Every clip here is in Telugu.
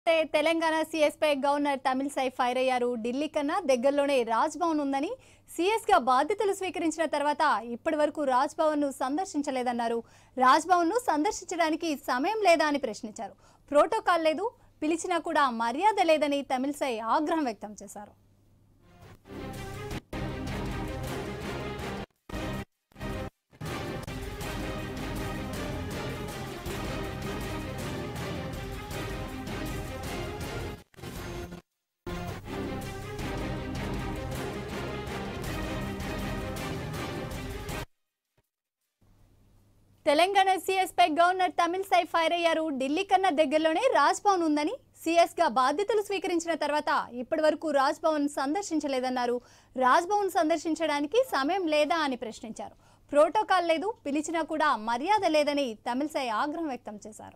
అయితే తెలంగాణ సీఎస్ పై గవర్నర్ తమిళసై ఫైర్ అయ్యారు ఢిల్లీ కన్నా దగ్గరలోనే రాజ్ భవన్ ఉందని సీఎస్ గా బాధ్యతలు స్వీకరించిన తర్వాత ఇప్పటి వరకు రాజ్ భవన్ ను సందర్శించలేదన్నారు రాజ్ భవన్ ను సందర్శించడానికి సమయం లేదా అని ప్రశ్నించారు ప్రోటోకాల్ లేదు పిలిచినా కూడా మర్యాద లేదని తమిళసై ఆగ్రహం వ్యక్తం చేశారు తెలంగాణ సీఎస్ పై గవర్నర్ తమిళసై ఫైర్ అయ్యారు ఢిల్లీ కన్నా దగ్గరలోనే రాజ్ భవన్ ఉందని సీఎస్ గా బాధ్యతలు స్వీకరించిన తర్వాత ఇప్పటి వరకు రాజ్ భవన్ సందర్శించలేదన్నారు రాజ్ భవన్ సందర్శించడానికి సమయం లేదా అని ప్రశ్నించారు ప్రోటోకాల్ లేదు పిలిచినా కూడా మర్యాద లేదని తమిళసై ఆగ్రహం వ్యక్తం చేశారు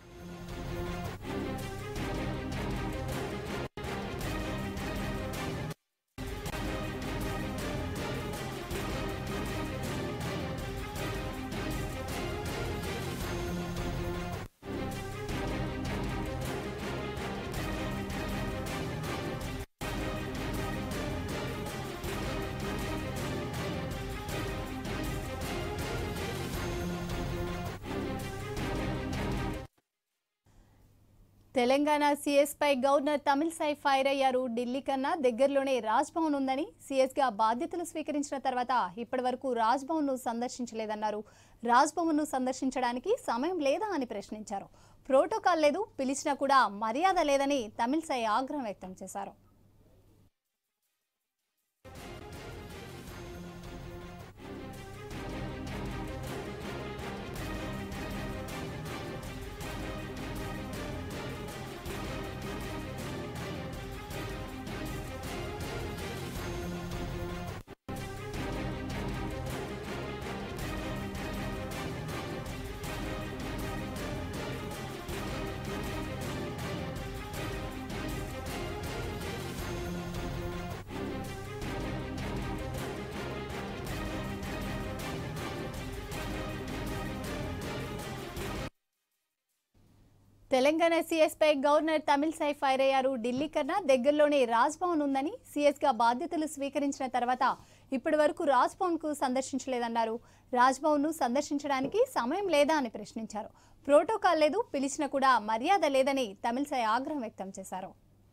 తెలంగాణ సీఎస్ పై గవర్నర్ తమిళసై ఫైర్ అయ్యారు ఢిల్లీ కన్నా దగ్గరలోనే రాజ్ భవన్ ఉందని సీఎస్ గా బాధ్యతలు స్వీకరించిన తర్వాత ఇప్పటి వరకు రాజ్ భవన్ ను సందర్శించలేదన్నారు రాజ్ భవన్ ను సందర్శించడానికి సమయం లేదా అని ప్రశ్నించారు ప్రోటోకాల్ లేదు పిలిచినా కూడా మర్యాద లేదని తమిళసై ఆగ్రహం వ్యక్తం చేశారు తెలంగాణ సీఎస్ పై గవర్నర్ తమిళసై ఫైర్ అయ్యారు ఢిల్లీ కన్నా దగ్గరలోనే రాజ్ భవన్ ఉందని సీఎస్ గా బాధ్యతలు స్వీకరించిన తర్వాత ఇప్పటి వరకు రాజ్ భవన్ కు సందర్శించలేదన్నారు రాజ్ భవన్ ను సందర్శించడానికి సమయం లేదా అని ప్రశ్నించారు ప్రోటోకాల్ లేదు పిలిచినా కూడా మర్యాద లేదని తమిళసై ఆగ్రహం వ్యక్తం చేశారు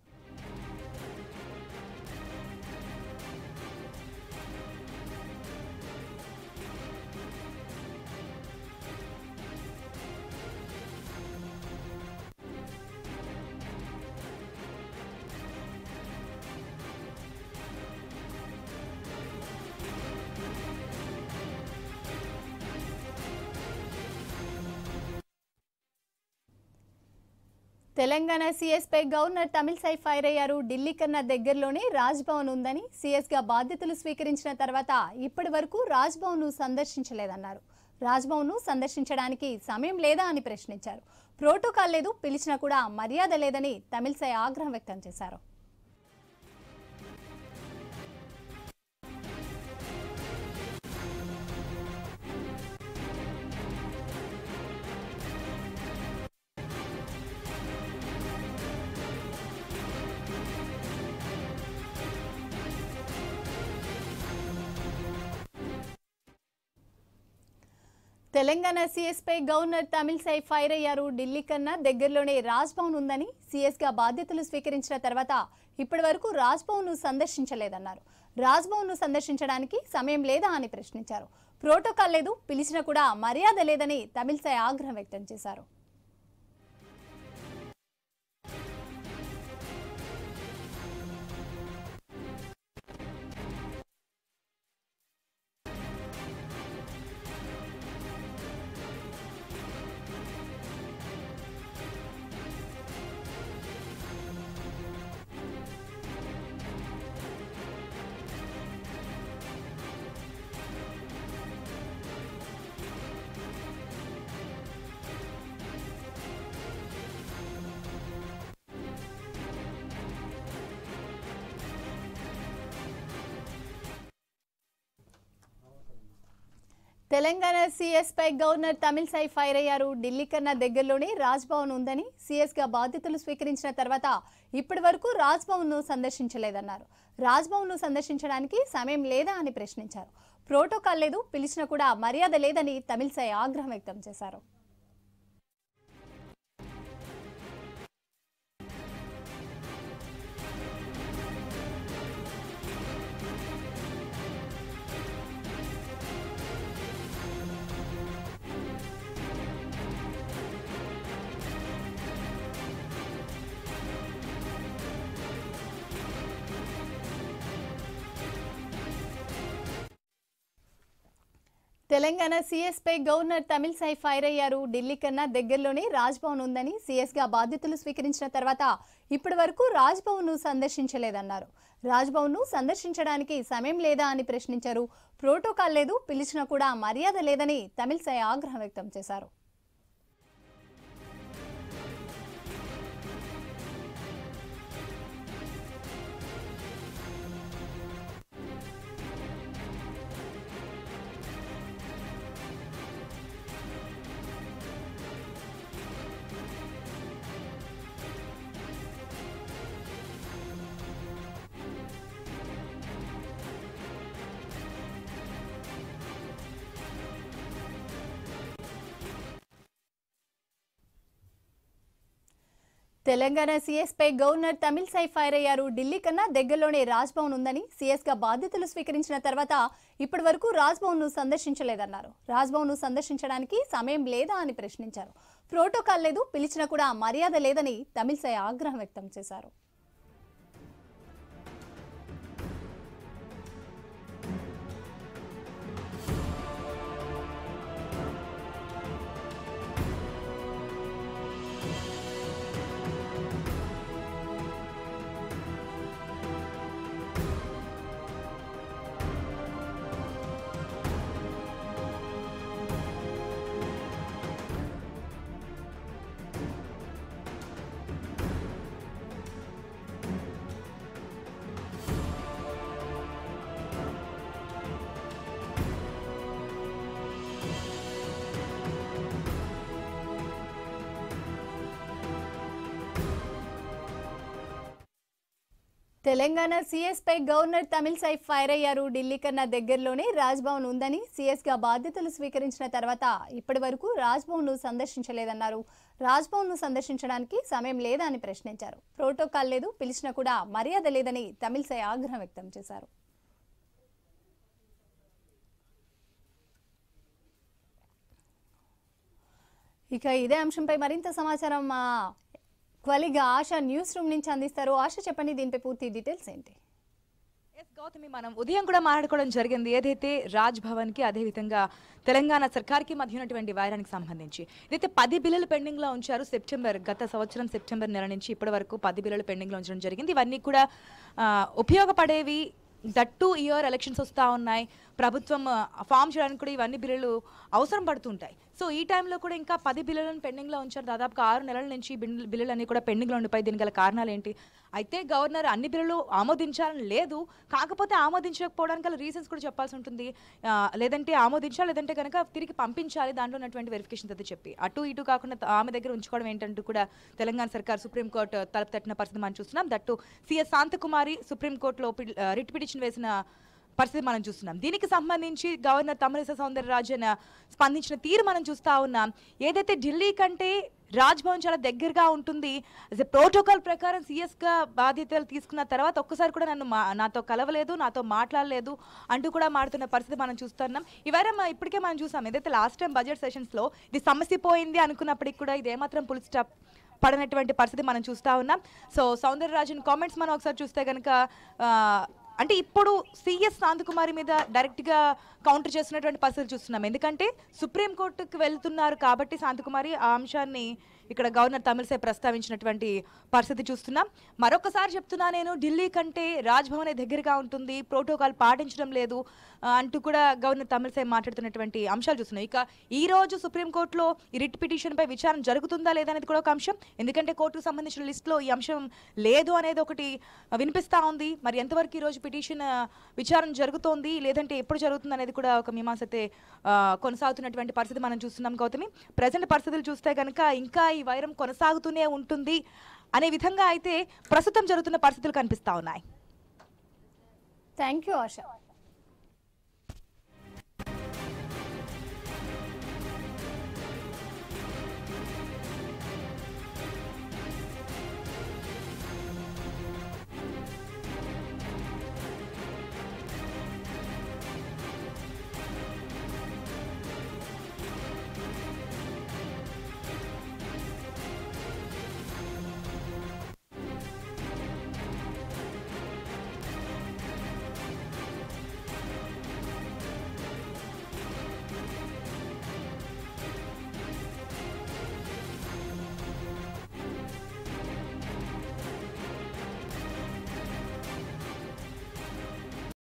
తెలంగాణ సీఎస్ పై గవర్నర్ తమిళసై ఫైర్ అయ్యారు ఢిల్లీ కన్నా దగ్గరలోనే రాజ్ భవన్ ఉందని సీఎస్ గా బాధ్యతలు స్వీకరించిన తర్వాత ఇప్పటి వరకు రాజ్ భవన్ ను సందర్శించలేదన్నారు రాజ్ భవన్ ను సందర్శించడానికి సమయం లేదా అని ప్రశ్నించారు ప్రోటోకాల్ లేదు పిలిచినా కూడా మర్యాద లేదని తమిళసై ఆగ్రహం వ్యక్తం చేశారు తెలంగాణ సీఎస్ పై గవర్నర్ తమిళసై ఫైర్ అయ్యారు ఢిల్లీ కన్నా దగ్గరలోనే రాజ్ భవన్ ఉందని సీఎస్ గా బాధ్యతలు స్వీకరించిన తర్వాత ఇప్పటి వరకు రాజ్ భవన్ ను సందర్శించలేదన్నారు రాజ్ భవన్ ను సందర్శించడానికి సమయం లేదా అని ప్రశ్నించారు ప్రోటోకాల్ లేదు పిలిచినా కూడా మర్యాద లేదని తమిళసై ఆగ్రహం వ్యక్తం చేశారు తెలంగాణ సీఎస్ పై గవర్నర్ తమిళసై ఫైర్ అయ్యారు ఢిల్లీ కన్నా దగ్గరలోనే రాజ్ భవన్ ఉందని సీఎస్ గా బాధ్యతలు స్వీకరించిన తర్వాత ఇప్పటి వరకు రాజ్ భవన్ ను సందర్శించలేదన్నారు రాజ్ భవన్ ను సందర్శించడానికి సమయం లేదా అని ప్రశ్నించారు ప్రోటోకాల్ లేదు పిలిచినా కూడా మర్యాద లేదని తమిళసై ఆగ్రహం వ్యక్తం చేశారు తెలంగాణ సీఎస్ పై గవర్నర్ తమిళసై ఫైర్ అయ్యారు ఢిల్లీ కన్నా దగ్గరలోనే రాజ్ భవన్ ఉందని సీఎస్ గా బాధ్యతలు స్వీకరించిన తర్వాత ఇప్పటి వరకు రాజ్ భవన్ ను సందర్శించలేదన్నారు రాజ్ భవన్ ను సందర్శించడానికి సమయం లేదా అని ప్రశ్నించారు ప్రోటోకాల్ లేదు పిలిచినా కూడా మర్యాద లేదని తమిళసై ఆగ్రహం వ్యక్తం చేశారు తెలంగాణ సీఎస్ పై గవర్నర్ తమిళసై ఫైర్ అయ్యారు ఢిల్లీ కన్నా దగ్గరలోనే రాజ్ భవన్ ఉందని సీఎస్ గా బాధ్యతలు స్వీకరించిన తర్వాత ఇప్పటి వరకు రాజ్ భవన్ ను సందర్శించలేదన్నారు రాజ్ భవన్ ను సందర్శించడానికి సమయం లేదా అని ప్రశ్నించారు ప్రోటోకాల్ లేదు పిలిచినా కూడా మర్యాద లేదని తమిళసై ఆగ్రహం వ్యక్తం చేశారు తెలంగాణ సీఎస్ పై గవర్నర్ తమిళసై ఫైర్ అయ్యారు ఢిల్లీ కన్నా దగ్గరలోనే రాజ్ భవన్ ఉందని సీఎస్ గా బాధ్యతలు స్వీకరించిన తర్వాత ఇప్పటి వరకు రాజ్ భవన్ ను సందర్శించలేదన్నారు రాజ్ భవన్ ను సందర్శించడానికి సమయం లేదా అని ప్రశ్నించారు ప్రోటోకాల్ లేదు పిలిచినా కూడా మర్యాద లేదని తమిళసై ఆగ్రహం వ్యక్తం చేశారు ఇక ఇదే అంశంపై మరింత సమాచారం మా క్వలిగా ఆశ న్యూస్ రూమ్ నుంచి అందిస్తారు ఆశ చెప్పండి దీనిపై పూర్తి డీటెయిల్స్ ఏంటి ఎస్ గౌతమి మనం ఉదయం కూడా మాట్లాడుకోవడం జరిగింది ఏదైతే రాజ్ భవన్ కి అదే విధంగా తెలంగాణ సర్కార్కి మధ్య ఉన్నటువంటి వైరానికి సంబంధించి ఇదైతే పది బిల్లులు పెండింగ్ లో ఉంచారు సెప్టెంబర్ గత సంవత్సరం సెప్టెంబర్ నెల నుంచి ఇప్పటి వరకు పది బిల్లులు పెండింగ్ లో ఉంచడం జరిగింది ఇవన్నీ కూడా ఆ, ఉపయోగపడేవి దట్ టు ఇయర్ ఎలక్షన్స్ వస్తూ ఉన్నాయి ప్రభుత్వం ఫామ్ చేయడానికి కూడా ఇవన్నీ బిల్లులు అవసరం పడుతుంటాయి సో ఈ టైంలో కూడా ఇంకా పది బిల్లులను పెండింగ్లో ఉంచారు దాదాపుగా ఆరు నెలల నుంచి ఈ బిల్లు బిల్లులన్నీ కూడా పెండింగ్లో ఉండిపోయి దీని గల కారణాలు ఏంటి అయితే గవర్నర్ అన్ని బిల్లులు ఆమోదించాలని లేదు కాకపోతే ఆమోదించకపోవడానికి గల రీజన్స్ కూడా చెప్పాల్సి ఉంటుంది ఆ, లేదంటే ఆమోదించాలి లేదంటే కనుక తిరిగి పంపించాలి దాంట్లో ఉన్నటువంటి వెరిఫికేషన్ అయితే చెప్పి అటు ఇటు కాకుండా త- ఆమె దగ్గర ఉంచుకోవడం ఏంటంటూ కూడా తెలంగాణ సర్కార్ సుప్రీంకోర్టు తలుపు తట్టిన పరిస్థితి మనం చూస్తున్నాం దట్టు సిఎస్ శాంతకుమారి సుప్రీంకోర్టులో పిల్- ఆ, రిట్ పిటిషన్ వేసిన పరిస్థితి మనం చూస్తున్నాం దీనికి సంబంధించి గవర్నర్ తమిళిసై సౌందరరాజన్ స్పందించిన తీరు మనం చూస్తా ఉన్నాం ఏదైతే ఢిల్లీ కంటే రాజ్ భవన్ చాలా దగ్గరగా ఉంటుంది యాజ్ ఎ ప్రోటోకాల్ ప్రకారం సీఎస్ గా బాధ్యతలు తీసుకున్న తర్వాత ఒక్కసారి కూడా నన్ను మా- నాతో కలవలేదు నాతో మాట్లాడలేదు అంటూ కూడా మాడుతున్న పరిస్థితి మనం చూస్తున్నాం ఇవైనా మ- ఇప్పటికే మనం చూసాం ఏదైతే లాస్ట్ టైం బడ్జెట్ సెషన్స్ లో ఇది సమస్య పోయింది అనుకున్నప్పటికి కూడా ఇది ఏమాత్రం పుల్ స్టాప్ పడనటువంటి పరిస్థితి మనం చూస్తా ఉన్నాం సో సౌందరరాజన్ కామెంట్స్ మనం ఒకసారి చూస్తే కనుక అంటే ఇప్పుడు సిఎస్ శాంతకుమారి మీద డైరెక్ట్గా కౌంటర్ చేస్తున్నటువంటి పరిస్థితులు చూస్తున్నాం ఎందుకంటే సుప్రీంకోర్టుకు వెళ్తున్నారు కాబట్టి శాంతకుమారి ఆ అంశాన్ని ఇక్కడ గవర్నర్ తమిళసై ప్రస్తావించినటువంటి పరిస్థితి చూస్తున్నాం మరొకసారి చెప్తున్నా నేను ఢిల్లీ కంటే రాజ్భవనే దగ్గరగా ఉంటుంది ప్రోటోకాల్ పాటించడం లేదు ఆ, అంటూ కూడా గవర్నర్ తమిళసై మాట్లాడుతున్నటువంటి అంశాలు చూస్తున్నాం ఇక ఈ రోజు సుప్రీంకోర్టులో ఈ రిట్ పిటిషన్ పై విచారణ జరుగుతుందా లేదా అనేది కూడా ఒక అంశం ఎందుకంటే కోర్టుకు సంబంధించిన లిస్టులో ఈ అంశం లేదు అనేది ఒకటి వినిపిస్తా ఉంది మరి ఎంతవరకు ఈ రోజు పిటిషన్ ఆ, విచారణ జరుగుతోంది లేదంటే ఎప్పుడు జరుగుతుంది అనేది కూడా ఒక మీమాంస అయితే ఆ, కొనసాగుతున్నటువంటి పరిస్థితి మనం చూస్తున్నాం గౌతమి ప్రజెంట్ పరిస్థితులు చూస్తే కనుక ఇంకా ఈ వైరం కొనసాగుతూనే ఉంటుంది అనే విధంగా అయితే ప్రస్తుతం జరుగుతున్న పరిస్థితులు కనిపిస్తా ఉన్నాయి థ్యాంక్ యూ ఆశ